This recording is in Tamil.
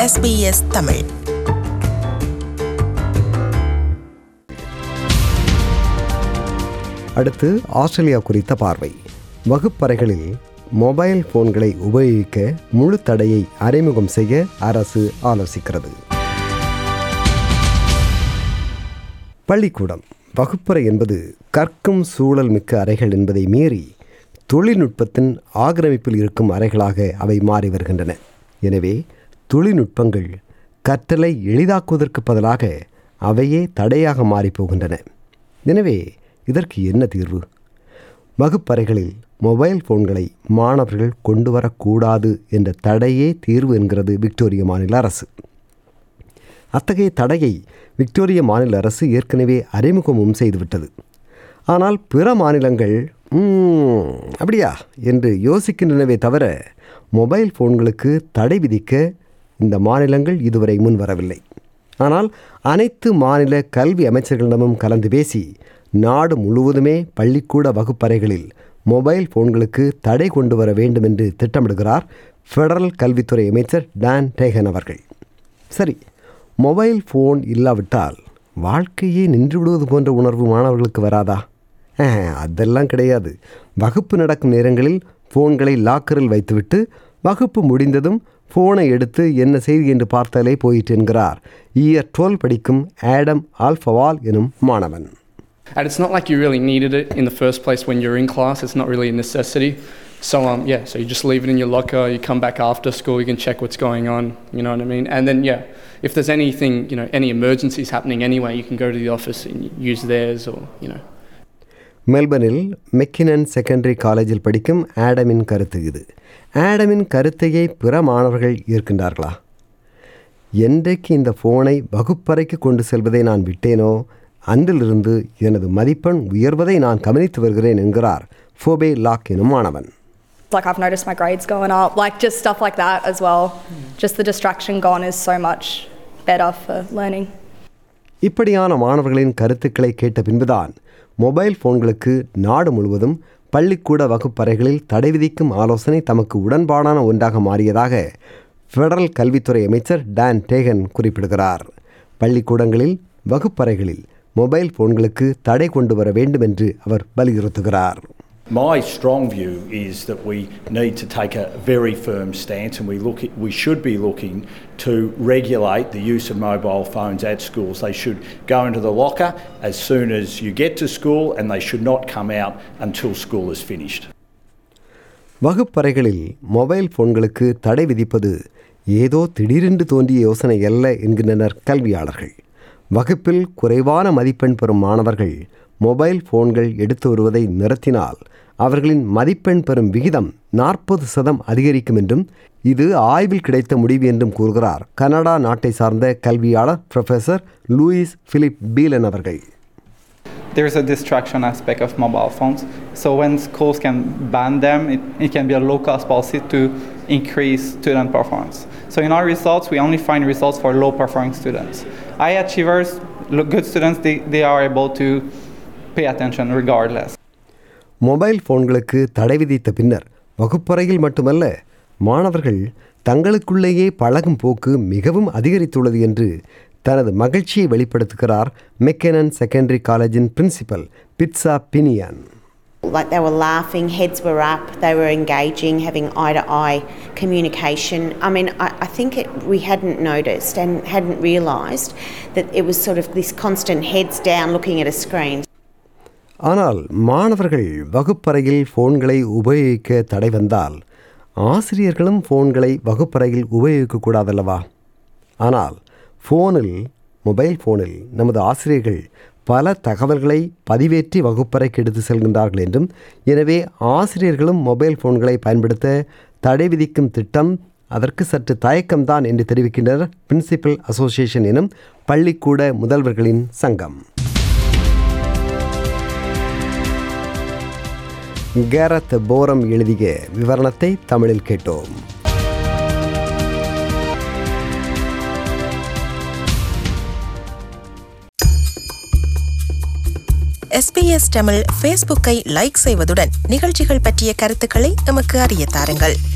SBS தமிழ் அடுத்து ஆஸ்திரேலியா குறித்த பார்வை வகுப்பறைகளில் மொபைல் போன்களை உபயோகிக்க முழு தடையை அறிமுகம் செய்ய அரசு ஆலோசிக்கிறது பள்ளிக்கூடம் வகுப்பறை என்பது கற்கும் சூழல் மிக்க அறைகள் என்பதை மீறி தொழில்நுட்பத்தின் ஆக்கிரமிப்பில் இருக்கும் அறைகளாக அவை மாறி வருகின்றன எனவே தொழில்நுட்பங்கள் கற்றலை எளிதாக்குவதற்கு பதிலாக அவையே தடையாக மாறிப் போகின்றன எனவே இதற்கு என்ன தீர்வு வகுப்பறைகளில் மொபைல் போன்களை மாணவர்கள் கொண்டு வரக்கூடாது என்ற தடையே தீர்வு என்கிறது விக்டோரிய மாநில அரசு அத்தகைய தடையை விக்டோரிய மாநில அரசு ஏற்கனவே அறிமுகமும் செய்துவிட்டது ஆனால் பிற மாநிலங்கள் "ம்ம், அப்படியா என்று யோசிக்கின்றனவே தவிர மொபைல் போன்களுக்கு தடை விதிக்க இந்த மாநிலங்கள் இதுவரை முன் வரவில்லை ஆனால் அனைத்து மாநில கல்வி அமைச்சர்களிடமும் கலந்து பேசி நாடு முழுவதுமே பள்ளிக்கூட வகுப்பறைகளில் மொபைல் போன்களுக்கு தடை கொண்டு வர வேண்டும் என்று திட்டமிடுகிறார் ஃபெடரல் கல்வித்துறை அமைச்சர் டான் டேகன் அவர்கள் சரி மொபைல் ஃபோன் இல்லாவிட்டால் வாழ்க்கையே நின்று விடுவது போன்ற உணர்வு மாணவர்களுக்கு வராதா அஹ், அதெல்லாம் கிடையாது வகுப்பு நடக்கும் நேரங்களில் ஃபோன்களை லாக்கரில் வைத்துவிட்டு வகுப்பு முடிந்ததும் ஃபோனை எடுத்து என்ன செய்தி என்று பார்த்தாலே போயிட்டு என்கிறார் இயர் டுவெல் படிக்கும் ஆடம் ஆல்ஃபவால் எனும் மாணவன் And it's not like you really needed it in the first place when you're in class. It's not really a necessity. So um, yeah, so you just leave it in your locker. You come back after school. You can check what's going on. You know what I mean? And then yeah, if there's anything, you know, any emergencies happening anyway, you can go to the office and use theirs, or you know. மெல்பர்னில் மெக்கினன் செகண்டரி காலேஜில் படிக்கும் ஆடமின் கருத்து இது ஆடமின் கருத்தையே பிற மாணவர்கள் ஏற்கின்றார்களா என்றைக்கு இந்த ஃபோனை வகுப்பறைக்கு கொண்டு செல்வதை நான் விட்டேனோ அன்றிலிருந்து எனது மதிப்பெண் உயர்வதை நான் கவனித்து வருகிறேன் என்கிறார் ஃபோபே லாக் எனும் மாணவன் Like I've noticed my grades going up, like just stuff like that as well. Just the distraction gone is so much better for learning. இப்படியான மாணவர்களின் கருத்துக்களை கேட்ட பின்புதான் மொபைல் போன்களுக்கு நாடு முழுவதும் பள்ளிக்கூட வகுப்பறைகளில் தடை விதிக்கும் ஆலோசனை தமக்கு உடன்பாடான ஒன்றாக மாறியதாக ஃபெடரல் கல்வித்துறை அமைச்சர் டான் டேகன் குறிப்பிடுகிறார் பள்ளிக்கூடங்களில் வகுப்பறைகளில் மொபைல் போன்களுக்கு தடை கொண்டு வர வேண்டும் என்று அவர் வலியுறுத்துகிறார் My strong view is that we need to take a very firm stance and we, look at, we should be looking to regulate the use of mobile phones at schools. They should go into the locker as soon as you get to school and they should not come out until school is finished. வகுப்பறைகளில் மொபைல் போன்களுக்கு தடை விதிப்பது ஏதோ திடீரென்று தோன்றிய யோசனை அல்ல என்கின்றனர் கல்வியாளர்கள் வகுப்பில் குறைவான மதிப்பெண் பெறும் மாணவர்கள் மொபைல் போன்கள் எடுத்து வருவதை நிறுத்தினால் அவர்களின் மதிப்பெண் பெறும் விகிதம் நாற்பது சதம் அதிகரிக்கும் என்றும் இது ஆய்வில் கிடைத்த முடிவு என்றும் கூறுகிறார் கனடா நாட்டை சார்ந்த கல்வியாளர் ப்ரொஃபசர் லூயிஸ் பிலிப் பீலன் அவர்கள் there's a distraction aspect of mobile phones. So when schools can ban them, it, it can be a low cost policy to increase student performance. So in our results, we only find results for low performing students. High achievers, lo- good students, they, they are able to pay attention regardless. Mobile போன்களுக்கு தடை விதித்த பின்னர் வகுப்பறையில் மட்டுமல்ல மாணவர்கள் தங்களுக்குள்ளேயே பழகும் போக்கு மிகவும் அதிகரித்துள்ளது என்று தனது மகிழ்ச்சியை வெளிப்படுத்துகிறார் மெக்கனன் செகண்டரி காலேஜின் principal Pitsa Binnion Like they were laughing, heads were up, they were engaging, having eye to eye communication. I mean, I, I think it, we hadn't noticed and hadn't realised that it was sort of this constant heads down looking at a screen. ஆனால் மாணவர்கள் வகுப்பறையில் ஃபோன்களை உபயோகிக்க தடை வந்தால் ஆசிரியர்களும் ஃபோன்களை வகுப்பறையில் உபயோகிக்கக்கூடாதல்லவா ஆனால் ஃபோனில் மொபைல் ஃபோனில் நமது ஆசிரியர்கள் பல தகவல்களை பதிவேற்றி வகுப்பறைக்கு எடுத்து செல்கின்றார்கள் என்றும் எனவே ஆசிரியர்களும் மொபைல் ஃபோன்களை பயன்படுத்த தடை விதிக்கும் திட்டம் அதற்கு சற்று தயக்கம்தான் என்று தெரிவிக்கின்றனர் பிரின்சிபல் அசோசியேஷன் எனும் பள்ளிக்கூட முதல்வர்களின் சங்கம் கேரத் போரம் எழுதிய விவரணத்தை தமிழில் கேட்டோம் எஸ்பிஎஸ் தமிழ் ஃபேஸ்புக்கை லைக் செய்வதுடன் நிகழ்ச்சிகள் பற்றிய கருத்துக்களை எமக்கு அறிய தாருங்கள்